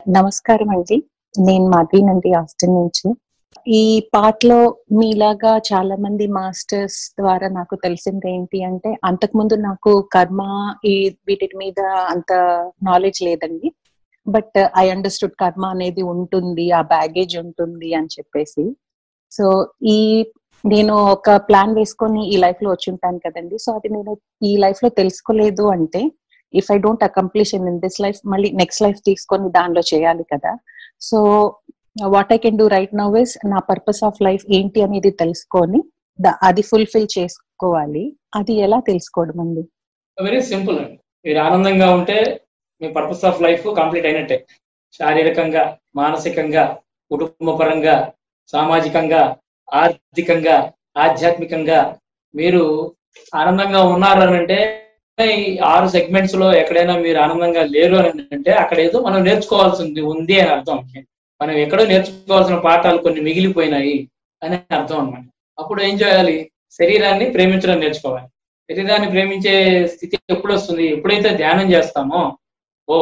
నమస్కారం అండి నేను మాధవీనండి ఆస్టిన్ నుంచి ఈ పాటలో మీలాగా చాలా మంది మాస్టర్స్ ద్వారా నాకు తెలిసింది ఏంటి అంటే అంతకుముందు నాకు కర్మ ఈ వీటి మీద అంత నాలెడ్జ్ లేదండి బట్ ఐ అండర్స్టూడ్ కర్మ అనేది ఉంటుంది ఆ బ్యాగేజ్ ఉంటుంది అని చెప్పేసి సో ఈ నేను ఒక ప్లాన్ వేసుకొని ఈ లైఫ్ లో వచ్చి ఉంటాను కదండి సో అది నేను ఈ లైఫ్ లో తెలుసుకోలేదు అంటే if I don't accomplish in this life మళ్ళీ నెక్స్ట్ లైఫ్ తీసుకొని దానిలో చేయాలి కదా so what I can do right now is నా పర్పస్ ఆఫ్ లైఫ్ ఏంటి అనేది తెలుసుకొని ద- అది ఫుల్ఫిల్ చేసుకోవాలి అది ఎలా తెలుసుకోవడం అండి వెరీ సింపుల్ అండి మీరు ఆనందంగా ఉంటే మీ పర్పస్ ఆఫ్ లైఫ్ కంప్లీట్ అయినట్టే శారీరకంగా మానసికంగా కుటుంబపరంగా సామాజికంగా ఆర్థికంగా ఆధ్యాత్మికంగా మీరు ఆనందంగా ఉన్నారు అని అంటే ఈ ఆరు సెగ్మెంట్స్ లో ఎక్కడైనా మీరు ఆనందంగా లేరు అని అంటే అక్కడ ఏదో మనం నేర్చుకోవాల్సింది ఉంది అని అర్థం మనం ఎక్కడో నేర్చుకోవాల్సిన పాఠాలు కొన్ని మిగిలిపోయినాయి అని అర్థం అన్నమాట అప్పుడు ఏం చేయాలి శరీరాన్ని ప్రేమించడం నేర్చుకోవాలి శరీరాన్ని ప్రేమించే స్థితి ఎప్పుడు వస్తుంది ఎప్పుడైతే ధ్యానం చేస్తామో ఓ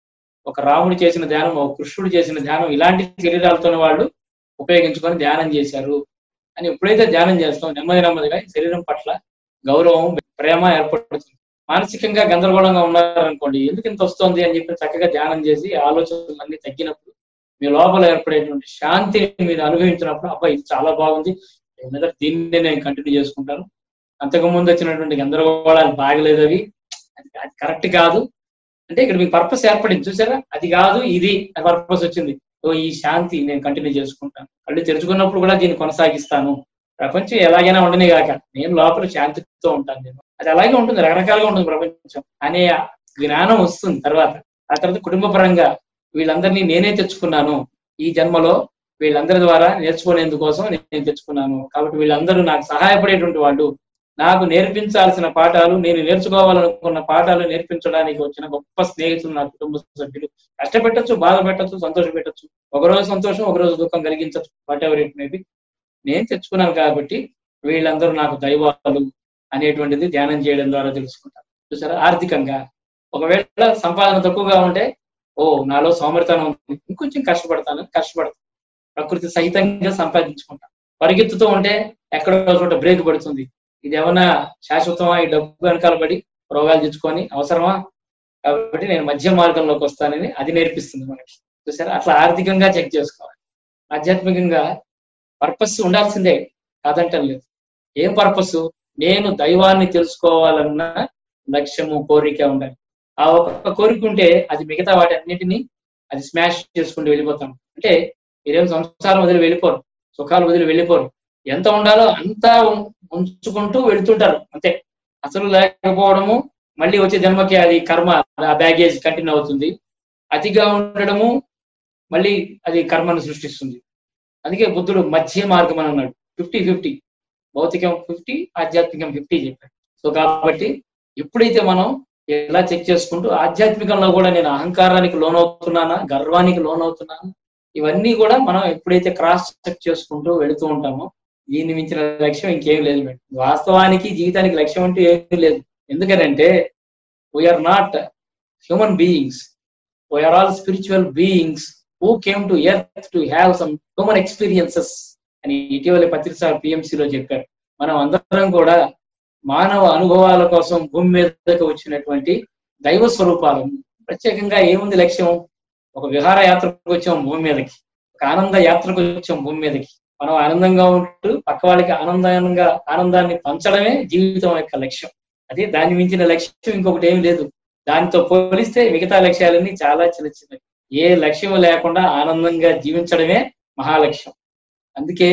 ఒక రాముడు చేసిన ధ్యానం ఒక కృష్ణుడు చేసిన ధ్యానం ఇలాంటి శరీరాలతోనే వాళ్ళు ఉపయోగించుకొని ధ్యానం చేశారు అని ఎప్పుడైతే ధ్యానం చేస్తాం నెమ్మది నెమ్మదిగా ఈ శరీరం పట్ల గౌరవం ప్రేమ ఏర్పడుతుంది మానసికంగా గందరగోళంగా ఉన్నారనుకోండి ఎందుకు ఇంత వస్తుంది అని చెప్పి చక్కగా ధ్యానం చేసి ఆలోచనలన్నీ తగ్గినప్పుడు మీ లోపల ఏర్పడేటువంటి శాంతిని మీరు అనుభవించినప్పుడు అబ్బా ఇది చాలా బాగుంది మీద దీన్నే నేను కంటిన్యూ చేసుకుంటాను అంతకు ముందు వచ్చినటువంటి గందరగోళాలు బాగలేదు అవి అది అది కరెక్ట్ కాదు అంటే ఇక్కడ మీకు పర్పస్ ఏర్పడింది చూసారా అది కాదు ఇది పర్పస్ వచ్చింది ఓ ఈ శాంతి నేను కంటిన్యూ చేసుకుంటాను కళ్ళు తెరుచుకున్నప్పుడు కూడా దీన్ని కొనసాగిస్తాను ప్రపంచం ఎలాగైనా ఉండని కాక నేను లోపల శాంతితో ఉంటాను నేను అది అలాగే ఉంటుంది రకరకాలుగా ఉంటుంది ప్రపంచం అనే జ్ఞానం వస్తుంది తర్వాత ఆ తర్వాత కుటుంబ పరంగా వీళ్ళందరినీ నేనే తెచ్చుకున్నాను ఈ జన్మలో వీళ్ళందరి ద్వారా నేర్చుకునేందుకోసం నేను తెచ్చుకున్నాను కాబట్టి వీళ్ళందరూ నాకు సహాయపడేటువంటి వాళ్ళు నాకు నేర్పించాల్సిన పాఠాలు నేను నేర్చుకోవాలనుకున్న పాఠాలు నేర్పించడానికి వచ్చిన గొప్ప స్నేహితులు నా కుటుంబ సభ్యులు కష్టపెట్టచ్చు బాధ పెట్టచ్చు సంతోష పెట్టచ్చు ఒకరోజు సంతోషం ఒకరోజు దుఃఖం కలిగించచ్చు వాట్ ఎవర్ ఇట్ మేబీ నేను తెచ్చుకున్నాను కాబట్టి వీళ్ళందరూ నాకు దైవాలు అనేటువంటిది ధ్యానం చేయడం ద్వారా తెలుసుకుంటాను చూసారా ఆర్థికంగా ఒకవేళ సంపాదన తక్కువగా ఉంటే ఓ నాలో సోమరితనం ఉంది ఇంకొంచెం కష్టపడతాను కష్టపడతాను ప్రకృతి సహితంగా సంపాదించుకుంటాను పరిగెత్తుతూ ఉంటే ఎక్కడో చోట బ్రేక్ పడుతుంది ఇది ఏమన్నా శాశ్వతమా ఈ డబ్బు వెనకాల పడి రోగాలు తెచ్చుకొని అవసరమా కాబట్టి నేను మధ్య మార్గంలోకి వస్తానని అది నేర్పిస్తుంది మనకి చూసారా అట్లా ఆర్థికంగా చెక్ చేసుకోవాలి ఆధ్యాత్మికంగా పర్పస్ ఉండాల్సిందే కాదంటం లేదు ఏం పర్పస్ నేను దైవాన్ని తెలుసుకోవాలన్న లక్ష్యము కోరిక ఉండాలి ఆ ఒక్క కోరిక ఉంటే అది మిగతా వాటి అన్నిటినీ అది స్మాష్ చేసుకుంటూ వెళ్ళిపోతాం అంటే మీరేం సంసారం వదిలి వెళ్ళిపోరు సుఖాలు వదిలి వెళ్ళిపోరు ఎంత ఉండాలో అంతా ఉం- ఉంచుకుంటూ వెళ్తుంటారు అంతే అసలు లేకపోవడము మళ్ళీ వచ్చే జన్మకి అది కర్మ ఆ బ్యాగేజ్ కంటిన్యూ అవుతుంది అతిగా ఉండడము మళ్ళీ అది కర్మను సృష్టిస్తుంది అందుకే బుద్ధుడు మధ్య మార్గం అని అన్నాడు ఫిఫ్టీ ఫిఫ్టీ భౌతికం ఫిఫ్టీ ఆధ్యాత్మికం ఫిఫ్టీ చెప్పాడు సో కాబట్టి ఎప్పుడైతే మనం ఎలా చెక్ చేసుకుంటూ ఆధ్యాత్మికంలో కూడా నేను అహంకారానికి లోనవుతున్నానా గర్వానికి లోనవుతున్నానా ఇవన్నీ కూడా మనం ఎప్పుడైతే క్రాస్ చెక్ చేసుకుంటూ వెళుతూ ఉంటామో దీన్ని మించిన లక్ష్యం ఇంకేం లేదు మేడం వాస్తవానికి జీవితానికి లక్ష్యం అంటూ ఏమీ లేదు ఎందుకనంటే we are not human beings we are all spiritual beings who came to earth to have some human experiences అని ఇటీవల పత్రిక పిఎంసిలో చెప్పారు మనం అందరం కూడా మానవ అనుభవాల కోసం భూమి మీదకి వచ్చినటువంటి దైవ స్వరూపాలు ప్రత్యేకంగా ఏముంది లక్ష్యం ఒక విహార యాత్రకు వచ్చాం భూమి మీదకి ఒక ఆనంద యాత్రకు వచ్చాం భూమి మీదకి మనం ఆనందంగా ఉంటూ పక్క వాళ్ళకి ఆనందంగా ఆనందాన్ని పంచడమే జీవితం యొక్క లక్ష్యం అదే దాన్ని మించిన లక్ష్యం ఇంకొకటి ఏమీ లేదు దానితో పోలిస్తే మిగతా లక్ష్యాలన్నీ చాలా చిన్న చిన్నవి ఏ లక్ష్యం లేకుండా ఆనందంగా జీవించడమే మహాలక్ష్యం అందుకే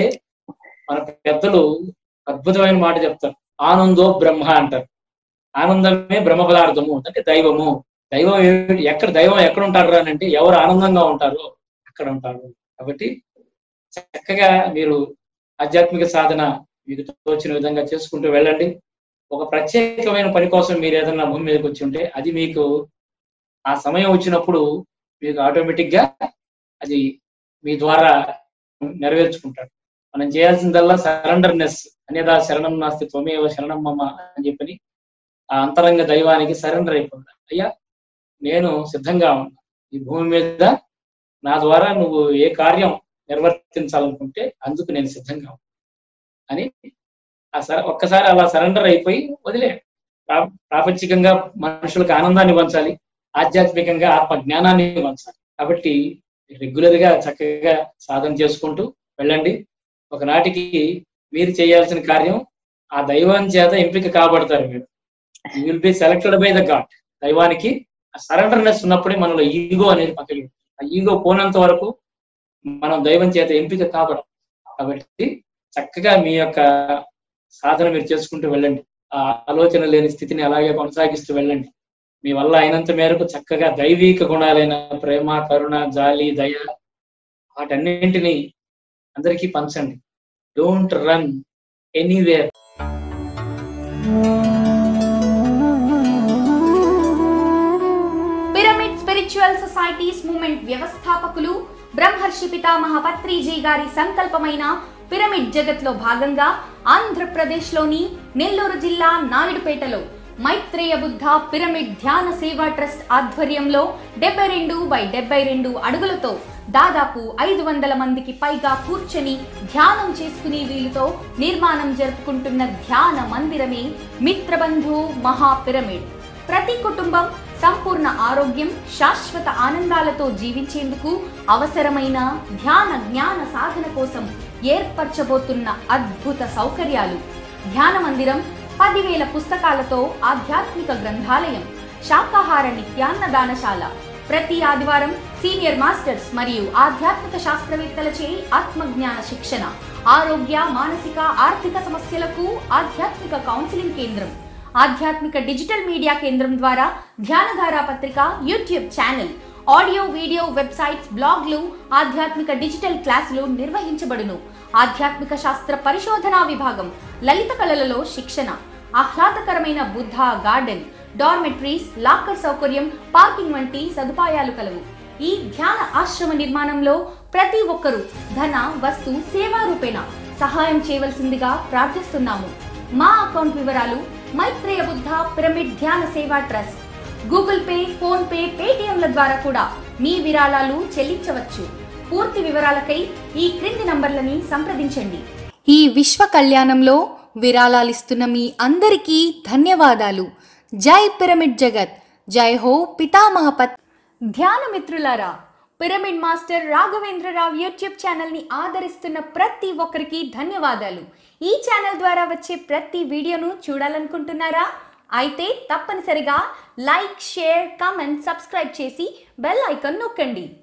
మన పెద్దలు అద్భుతమైన మాట చెప్తారు ఆనందో బ్రహ్మ అంటారు ఆనందమే బ్రహ్మ పదార్థము అంటే దైవము దైవం ఏమిటి ఎక్కడ దైవం ఎక్కడ ఉంటారు అని అంటే ఎవరు ఆనందంగా ఉంటారో అక్కడ ఉంటారు కాబట్టి చక్కగా మీరు ఆధ్యాత్మిక సాధన మీకు తోచిన విధంగా చేసుకుంటూ వెళ్ళండి ఒక ప్రత్యేకమైన పని కోసం మీరు ఏదన్నా భూమి మీదకి వచ్చి ఉంటే అది మీకు ఆ సమయం వచ్చినప్పుడు మీకు ఆటోమేటిక్ గా అది మీ ద్వారా నెరవేర్చుకుంటాడు మనం చేయాల్సిందల్లా సరెండర్నెస్ అనేదా శరణం నాస్తి త్వమేవ శరణం మమ అని చెప్పని ఆ అంతరంగ దైవానికి సరెండర్ అయిపోతాడు అయ్యా నేను సిద్ధంగా ఉన్నా ఈ భూమి మీద నా ద్వారా నువ్వు ఏ కార్యం నిర్వర్తించాలనుకుంటే అందుకు నేను సిద్ధంగా ఉన్నాను అని ఆ సర ఒక్కసారి అలా సరెండర్ అయిపోయి వదిలే ప్రా- ప్రాపంచికంగా మనుషులకు ఆనందాన్ని పంచాలి ఆధ్యాత్మికంగా ఆత్మ జ్ఞానాన్ని పంచాలి కాబట్టి రెగ్యులర్ గా చక్కగా సాధన చేసుకుంటూ వెళ్ళండి ఒకనాటికి మీరు చేయాల్సిన కార్యం ఆ దైవం చేత ఎంపిక కాబడతారు మీరు you will be selected by the God దైవానికి ఆ సరెండర్నెస్ ఉన్నప్పుడే మనలో ఈగో అనేది పక్కకి ఆ ఈగో పోనంత వరకు మనం దైవం చేత ఎంపిక కాబడం కాబట్టి చక్కగా మీ యొక్క సాధన మీరు చేసుకుంటూ వెళ్ళండి ఆ ఆలోచన లేని స్థితిని అలాగే కొనసాగిస్తూ వెళ్ళండి మీ వల్ల అయినంత మేరకు చక్కగా దైవీక గుణాలైన ప్రేమ కరుణ జాలి దయ వాటన్నింటినీ అందరికీ పంచండి don't run anywhere pyramid spiritual societies movement వ్యవస్థాపకులు బ్రహ్మర్షి పితామహ పత్రిజీ గారి సంకల్పమైన పిరమిడ్ జగత్లో భాగంగా ఆంధ్రప్రదేశ్లోని నెల్లూరు జిల్లా నాయుడుపేటలో మైత్రేయ బుద్ధ పిరమిడ్ ధ్యాన సేవా ట్రస్ట్ ఆధ్వర్యంలో డెబ్బై రెండు బై డెబ్బై రెండు అడుగులతో దాదాపు ఐదు వందల మందికి పైగా కూర్చొని ధ్యానం చేసుకునే వీలుతో నిర్మాణం జరుపుకుంటున్న ధ్యాన మందిరమే మిత్రబంధు మహా పిరమిడ్ ప్రతి కుటుంబం సంపూర్ణ ఆరోగ్యం శాశ్వత ఆనందాలతో జీవించేందుకు అవసరమైన ధ్యాన జ్ఞాన సాధన కోసం ఏర్పరచబోతున్న అద్భుత సౌకర్యాలు ధ్యాన మందిరం పదివేల పుస్తకాలతో ఆధ్యాత్మిక గ్రంథాలయం శాకాహార నిత్యాన్నదానశాల ప్రతి ఆదివారం సీనియర్ మాస్టర్స్ మరియు ఆధ్యాత్మిక శాస్త్రవేత్తలచే ఆత్మజ్ఞాన శిక్షణ ఆరోగ్య మానసిక ఆర్థిక సమస్యలకు ఆధ్యాత్మిక కౌన్సిలింగ్ కేంద్రం ఆధ్యాత్మిక డిజిటల్ మీడియా కేంద్రం ద్వారా ధ్యానధార పత్రిక YouTube channel audio video websites బ్లాగ్లు ఆధ్యాత్మిక డిజిటల్ క్లాసులు నిర్వహించబడును ఆధ్యాత్మిక శాస్త్ర పరిశోధనా విభాగం లలిత కళలలో శిక్షణ ఆహ్లాదకరమైన బుద్ధ గార్డెన్ డార్మెట్రీస్ లాకర్ సౌకర్యం పార్కింగ్ వంటి సదుపాయాలు కలవు ఈ ధ్యాన ఆశ్రమ నిర్మాణంలో ప్రతి ఒక్కరూ ధన వస్తు సేవా రూపేణ సహాయం చేయవలసిందిగా ప్రార్థిస్తున్నాము మా అకౌంట్ వివరాలు మైత్రేయ బుద్ధ పిరమిడ్ ధ్యాన సేవా trust Google pay PhonePe పేటిఎంల ద్వారా కూడా మీ విరాళాలు చెల్లించవచ్చు పూర్తి వివరాలకై ఈ క్రింది నంబర్లని సంప్రదించండి ఈ విశ్వ కళ్యాణంలో విరాళాలిస్తున్న మీ అందరికీ ధన్యవాదాలు జై పిరమిడ్ జగత్ జై హో పితామహపత్ ధ్యాన మిత్రులారా పిరమిడ్ మాస్టర్ రాఘవేంద్రరావు యూట్యూబ్ ఛానల్ని ఆదరిస్తున్న ప్రతి ఒక్కరికి ధన్యవాదాలు ఈ ఛానల్ ద్వారా వచ్చే ప్రతి వీడియోను చూడాలనుకుంటున్నారా అయితే తప్పనిసరిగా లైక్ షేర్ కామెంట్ సబ్స్క్రైబ్ చేసి బెల్ ఐకాన్ నొక్కండి